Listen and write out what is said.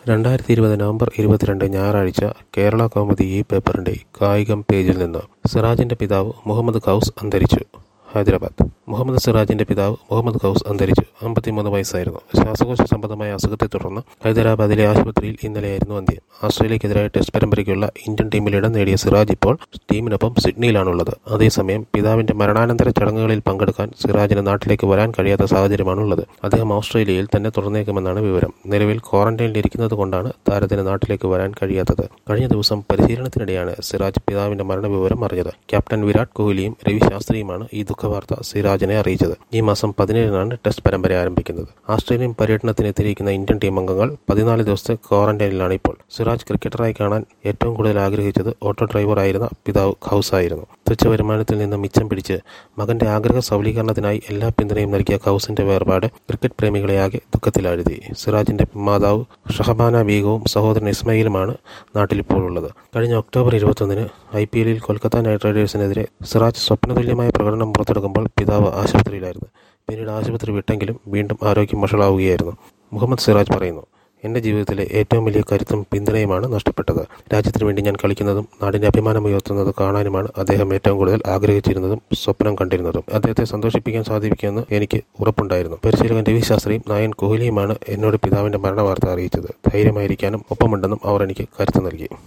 രണ്ടായിരത്തി ഇരുപത് നവംബർ ഇരുപത്തിരണ്ട് ഞായറാഴ്ച കേരള കൗമുദി ഈ പേപ്പറിന്റെ കായികം പേജിൽ നിന്ന് സിറാജിന്റെ പിതാവ് മുഹമ്മദ് ഖൗസ് അന്തരിച്ചു ഹൈദരാബാദ് മുഹമ്മദ് സിറാജിന്റെ പിതാവ് മുഹമ്മദ് ഖൗസ് അന്തരിച്ചു അമ്പത്തിമൂന്ന് വയസ്സായിരുന്നു ശ്വാസകോശ സംബന്ധമായ അസുഖത്തെ തുടർന്ന് ഹൈദരാബാദിലെ ആശുപത്രിയിൽ ഇന്നലെയായിരുന്നു അന്ത്യം ഓസ്ട്രേലിയക്കെതിരായ ടെസ്റ്റ് പരമ്പരയ്ക്കുള്ള ഇന്ത്യൻ ടീമിൽ ഇടം നേടിയ സിറാജ് ഇപ്പോൾ ടീമിനൊപ്പം സിഡ്നിയിലാണുള്ളത് അതേസമയം പിതാവിന്റെ മരണാനന്തര ചടങ്ങുകളിൽ പങ്കെടുക്കാൻ സിറാജിന് നാട്ടിലേക്ക് വരാൻ കഴിയാത്ത സാഹചര്യമാണുള്ളത് അദ്ദേഹം ഓസ്ട്രേലിയയിൽ തന്നെ തുടർന്നേക്കുമെന്നാണ് വിവരം നിലവിൽ ക്വാറന്റൈനിലിരിക്കുന്നത് കൊണ്ടാണ് താരത്തിന് നാട്ടിലേക്ക് വരാൻ കഴിയാത്തത് കഴിഞ്ഞ ദിവസം പരിശീലനത്തിനിടെയാണ് സിറാജ് പിതാവിന്റെ മരണവിവരം അറിഞ്ഞത് ക്യാപ്റ്റൻ വിരാട് കോഹ്ലിയും രവി ശാസ്ത്രിയുമാണ് ഈ ദുഃഖവാർത്ത സിറാജിനെ അറിയിച്ചത് ഈ മാസം പതിനേഴിനാണ് ടെസ്റ്റ് പരമ്പര ആരംഭിക്കുന്നത് ഓസ്ട്രേലിയൻ പര്യടനത്തിന് എത്തിയിരിക്കുന്ന ഇന്ത്യൻ ടീം അംഗങ്ങൾ പതിനാല് ദിവസത്തെ ക്വാറന്റൈനിലാണ് ഇപ്പോൾ സിറാജ് ക്രിക്കറ്ററായി കാണാൻ ഏറ്റവും കൂടുതൽ ആഗ്രഹിച്ചത് ഓട്ടോ ഡ്രൈവറായിരുന്ന പിതാവ് ഖൗസ് ആയിരുന്നു തുച്ഛ വരുമാനത്തിൽ നിന്ന് മിച്ചം പിടിച്ച് മകന്റെ ആഗ്രഹ സൗലീകരണത്തിനായി എല്ലാ പിന്തുണയും നൽകിയ ഖൗസിന്റെ വേർപാട് ക്രിക്കറ്റ് പ്രേമികളെ ആകെ ദുഃഖത്തിലാഴ്ത്തി സിറാജിന്റെ മാതാവ് ഷഹബാന ബീഗവും സഹോദരൻ ഇസ്മയിലുമാണ് നാട്ടിലിപ്പോൾ ഉള്ളത് കഴിഞ്ഞ ഒക്ടോബർ ഇരുപത്തൊന്നിന് ഐ പി എല്ലിൽ കൊൽക്കത്ത നൈറ്റ് റൈഡേഴ്സിനെതിരെ സിറാജ് സ്വപ്നതുല്യമായ പ്രകടനം പുറത്തെടുക്കുമ്പോൾ പിതാവ് ആശുപത്രിയിലായിരുന്നു പിന്നീട് ആശുപത്രി വിട്ടെങ്കിലും വീണ്ടും ആരോഗ്യം വഷളാവുകയായിരുന്നു മുഹമ്മദ് സിറാജ് പറയുന്നു എൻ്റെ ജീവിതത്തിലെ ഏറ്റവും വലിയ കരുത്തും പിന്തുണയുമാണ് നഷ്ടപ്പെട്ടത് രാജ്യത്തിന് വേണ്ടി ഞാൻ കളിക്കുന്നതും നാടിൻ്റെ അഭിമാനം ഉയർത്തുന്നത് കാണാനുമാണ് അദ്ദേഹം ഏറ്റവും കൂടുതൽ ആഗ്രഹിച്ചിരുന്നതും സ്വപ്നം കണ്ടിരുന്നതും അദ്ദേഹത്തെ സന്തോഷിപ്പിക്കാൻ സാധിക്കുമെന്ന് എനിക്ക് ഉറപ്പുണ്ടായിരുന്നു പരിശീലകൻ രവി ശാസ്ത്രിയും നായൻ കോഹ്ലിയുമാണ് എന്നോട് പിതാവിൻ്റെ മരണവാർത്ത അറിയിച്ചത് ധൈര്യമായിരിക്കാനും ഒപ്പമുണ്ടെന്നും അവർ എനിക്ക് കരുത്ത് നൽകി